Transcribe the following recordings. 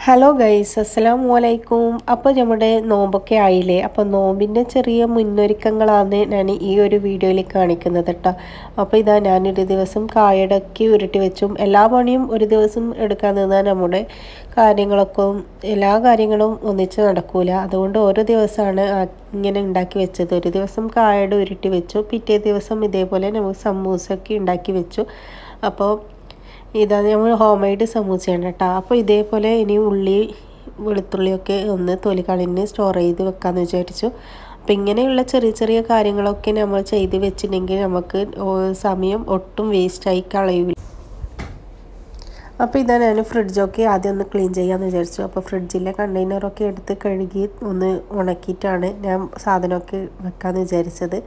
hello guys അസ്സലാം വലൈക്കും അപ്പോൾ നമ്മുടെ നോമ്പൊക്കെ ആയില്ലേ അപ്പോൾ നോമ്പിൻ്റെ ചെറിയ മുന്നൊരുക്കങ്ങളാണ് ഞാൻ ഈ ഒരു വീഡിയോയിൽ കാണിക്കുന്നത് കേട്ടോ അപ്പോൾ ഇതാ ഞാനൊരു ദിവസം കായടക്കി ഉരുട്ടി വെച്ചും എല്ലാ പണിയും ഒരു ദിവസം എടുക്കാൻ നിന്നാൽ നമ്മുടെ കാര്യങ്ങളൊക്കെ എല്ലാ കാര്യങ്ങളും ഒന്നിച്ച് നടക്കൂല അതുകൊണ്ട് ഓരോ ദിവസമാണ് ആ- ഇങ്ങനെ ഉണ്ടാക്കി വെച്ചത് ഒരു ദിവസം കായട ഉരുട്ടി വെച്ചു പിറ്റേ ദിവസം ഇതേപോലെ നമുക്ക് സമൂസൊക്കെ ഉണ്ടാക്കി വെച്ചു അപ്പോൾ ഇതാ നമ്മൾ ഹോം മെയ്ഡ് സമൂസയാണ് കേട്ടോ അപ്പോൾ ഇതേപോലെ ഇനി ഉള്ളി വെളുത്തുള്ളിയൊക്കെ ഒന്ന് തൊലി കളഞ്ഞ് സ്റ്റോർ ചെയ്ത് വെക്കാമെന്ന് വിചാരിച്ചു അപ്പം ഇങ്ങനെയുള്ള ചെറിയ ചെറിയ കാര്യങ്ങളൊക്കെ നമ്മൾ ചെയ്ത് വെച്ചിട്ടുണ്ടെങ്കിൽ നമുക്ക് ഓ- സമയം ഒട്ടും വേസ്റ്റായി കളയൂല അപ്പോൾ ഇതാ ഞാൻ ഫ്രിഡ്ജൊക്കെ ആദ്യം ഒന്ന് ക്ലീൻ ചെയ്യാമെന്ന് വിചാരിച്ചു അപ്പോൾ ഫ്രിഡ്ജിലെ കണ്ടെയ്നറൊക്കെ എടുത്ത് കഴുകി ഒന്ന് ഉണക്കിയിട്ടാണ് ഞാൻ സാധനമൊക്കെ വെക്കാമെന്ന് വിചാരിച്ചത്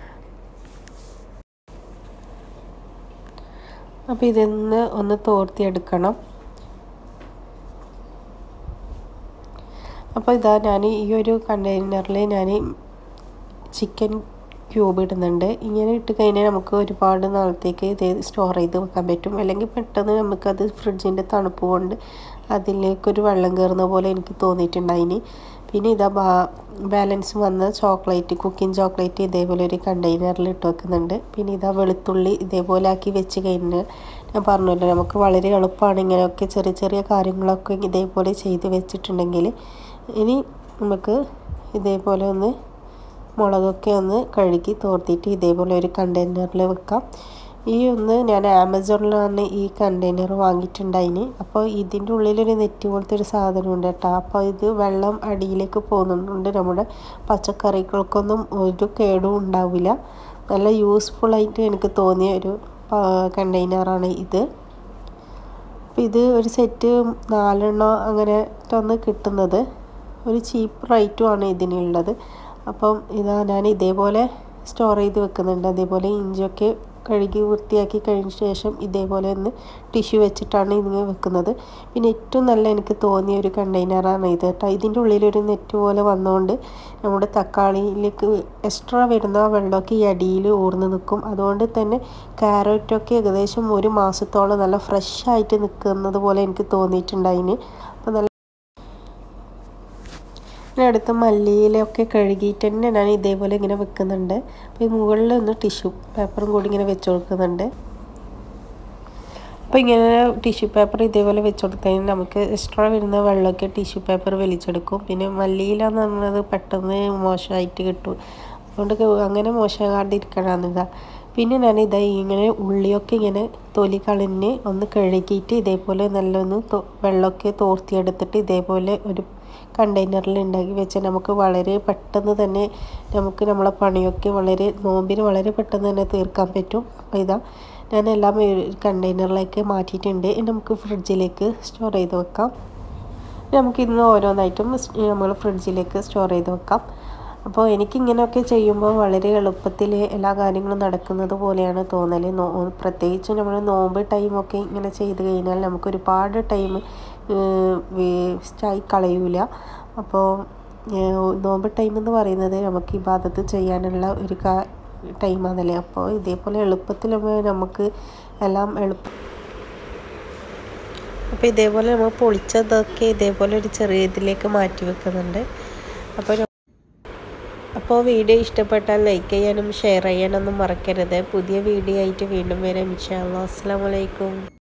അപ്പോൾ ഇതൊന്ന് ഒന്ന് തോർത്തിയെടുക്കണം അപ്പോൾ ഇതാ ഞാൻ ഈ ഒരു കണ്ടെയ്നറിൽ ഞാൻ ചിക്കൻ ക്യൂബ് ഇടുന്നുണ്ട് ഇങ്ങനെ ഇട്ട് കഴിഞ്ഞാൽ നമുക്ക് ഒരുപാട് നാളത്തേക്ക് ഇത് സ്റ്റോർ ചെയ്ത് വെക്കാൻ പറ്റും അല്ലെങ്കിൽ പെട്ടെന്ന് നമുക്കത് ഫ്രിഡ്ജിൻ്റെ തണുപ്പ് കൊണ്ട് അതിലേക്കൊരു വെള്ളം കയറുന്ന പോലെ എനിക്ക് തോന്നിയിട്ടുണ്ടായിനി പിന്നെ ഇതാ ബാ ബാലൻസ് വന്ന ചോക്ലേറ്റ് കുക്കിംഗ് ചോക്ലേറ്റ് ഇതേപോലെ ഒരു കണ്ടെയ്നറിൽ ഇട്ട് വെക്കുന്നുണ്ട് പിന്നെ ഇതാ വെളുത്തുള്ളി ഇതേപോലെ ആക്കി വെച്ച് കഴിഞ്ഞാൽ ഞാൻ പറഞ്ഞല്ലോ നമുക്ക് വളരെ എളുപ്പമാണ് ഇങ്ങനെയൊക്കെ ചെറിയ ചെറിയ കാര്യങ്ങളൊക്കെ ഇതേപോലെ ചെയ്ത് വെച്ചിട്ടുണ്ടെങ്കിൽ ഇനി നമുക്ക് ഇതേപോലെ ഒന്ന് മുളകൊക്കെ ഒന്ന് കഴുകി തോർത്തിട്ട് ഇതേപോലെ ഒരു കണ്ടെയ്നറിൽ വെക്കാം ഈ ഒന്ന് ഞാൻ ആമസോണിലാണ് ഈ കണ്ടെയ്നർ വാങ്ങിയിട്ടുണ്ടായിന് അപ്പോൾ ഇതിൻ്റെ ഉള്ളിലൊരു നെറ്റ് പോലത്തെ ഒരു സാധനമുണ്ട് കേട്ടോ അപ്പോൾ ഇത് വെള്ളം അടിയിലേക്ക് പോകുന്നുണ്ട് നമ്മുടെ പച്ചക്കറികൾക്കൊന്നും ഒരു കേടും ഉണ്ടാവില്ല നല്ല യൂസ്ഫുള്ളായിട്ട് എനിക്ക് തോന്നിയ ഒരു കണ്ടെയ്നറാണ് ഇത് അപ്പോൾ ഇത് ഒരു സെറ്റ് നാലെണ്ണോ അങ്ങനെ ആണ് കിട്ടുന്നത് ഒരു ചീപ്പ് റേറ്റുമാണ് ഇതിനുള്ളത് അപ്പം ഇതാ ഞാൻ ഇതേപോലെ സ്റ്റോർ ചെയ്ത് വെക്കുന്നുണ്ട് അതേപോലെ ഇഞ്ചിയൊക്കെ കഴുകി വൃത്തിയാക്കി കഴിഞ്ഞ ശേഷം ഇതേപോലെ ഒന്ന് ടിഷ്യൂ വെച്ചിട്ടാണ് ഇതിങ്ങനെ വെക്കുന്നത് പിന്നെ ഏറ്റവും നല്ല എനിക്ക് തോന്നിയ ഒരു കണ്ടെയ്നറാണ് ഇത് കേട്ടോ ഇതിൻ്റെ ഉള്ളിലൊരു നെറ്റ് പോലെ വന്നുകൊണ്ട് നമ്മുടെ തക്കാളിയിലേക്ക് എക്സ്ട്രാ വരുന്ന വെള്ളമൊക്കെ ഈ അടിയിൽ ഊർന്ന് നിൽക്കും അതുകൊണ്ട് തന്നെ ക്യാരറ്റൊക്കെ ഏകദേശം ഒരു മാസത്തോളം നല്ല ഫ്രഷ് ആയിട്ട് നിൽക്കുന്നത് പോലെ എനിക്ക് തോന്നിയിട്ടുണ്ടായിന് അപ്പോൾ നല്ല പിന്നെ അടുത്ത മല്ലിയിലൊക്കെ കഴുകിയിട്ട് തന്നെ ഞാൻ ഇതേപോലെ ഇങ്ങനെ വെക്കുന്നുണ്ട് അപ്പോൾ ഈ മുകളിൽ ഒന്ന് ടിഷ്യൂ പേപ്പറും കൂടി ഇങ്ങനെ വെച്ച് കൊടുക്കുന്നുണ്ട് അപ്പോൾ ഇങ്ങനെ ടിഷ്യൂ പേപ്പർ ഇതേപോലെ വെച്ച് കൊടുത്തതിന് നമുക്ക് എക്സ്ട്രാ വരുന്ന വെള്ളമൊക്കെ ടിഷ്യൂ പേപ്പർ വലിച്ചെടുക്കും പിന്നെ മല്ലിയില എന്ന് പറയുന്നത് പെട്ടെന്ന് മോശമായിട്ട് കിട്ടും അതുകൊണ്ട് അങ്ങനെ മോശമാകാണ്ടിരിക്കണമെന്നിതാ പിന്നെ ഞാൻ ഇതാ ഇങ്ങനെ ഉള്ളിയൊക്കെ ഇങ്ങനെ തൊലി കളഞ്ഞ് ഒന്ന് കഴുകിയിട്ട് ഇതേപോലെ നല്ലൊന്ന് തോ- വെള്ളമൊക്കെ തോർത്തിയെടുത്തിട്ട് ഇതേപോലെ ഒരു കണ്ടെയ്നറിൽ ഉണ്ടാക്കി വെച്ചാൽ നമുക്ക് വളരെ പെട്ടെന്ന് തന്നെ നമുക്ക് നമ്മളെ പണിയൊക്കെ വളരെ നോമ്പിന് വളരെ പെട്ടെന്ന് തന്നെ തീർക്കാൻ പറ്റും അപ്പോൾ ഇതാ ഞാൻ എല്ലാം ഒരു കണ്ടെയ്നറിലേക്ക് മാറ്റിയിട്ടുണ്ട് ഇനി നമുക്ക് ഫ്രിഡ്ജിലേക്ക് സ്റ്റോർ ചെയ്ത് വെക്കാം ഇനി നമുക്ക് ഇന്ന് ഓരോന്നായിട്ടും നമ്മൾ ഫ്രിഡ്ജിലേക്ക് സ്റ്റോർ ചെയ്ത് വെക്കാം അപ്പോൾ എനിക്കിങ്ങനെയൊക്കെ ചെയ്യുമ്പോൾ വളരെ എളുപ്പത്തിൽ എല്ലാ കാര്യങ്ങളും നടക്കുന്നത് പോലെയാണ് തോന്നൽ നോ പ്രത്യേകിച്ച് നമ്മൾ നോമ്പ് ടൈമൊക്കെ ഇങ്ങനെ ചെയ്ത് കഴിഞ്ഞാൽ നമുക്ക് ഒരുപാട് ടൈം വേസ്റ്റായി കളയൂല അപ്പോൾ നോമ്പ് ടൈം എന്ന് പറയുന്നത് നമുക്ക് ഇബാദത്ത് ചെയ്യാനുള്ള ഒരു കാ ടൈമാണല്ലേ അപ്പോൾ ഇതേപോലെ എളുപ്പത്തിൽ നമുക്ക് എല്ലാം എളുപ്പം അപ്പോൾ ഇതേപോലെ നമ്മൾ പൊളിച്ചതൊക്കെ ഇതേപോലെ ഒരു ചെറിയ ഇതിലേക്ക് മാറ്റി വെക്കുന്നുണ്ട് അപ്പോൾ അപ്പോൾ വീഡിയോ ഇഷ്ടപ്പെട്ടാൽ ലൈക്ക് ചെയ്യാനും ഷെയർ ചെയ്യാനൊന്നും മറക്കരുത് പുതിയ വീഡിയോ ആയിട്ട് വീണ്ടും വരാം ഇൻഷാ അല്ലാ അസ്സലാമു അലൈക്കും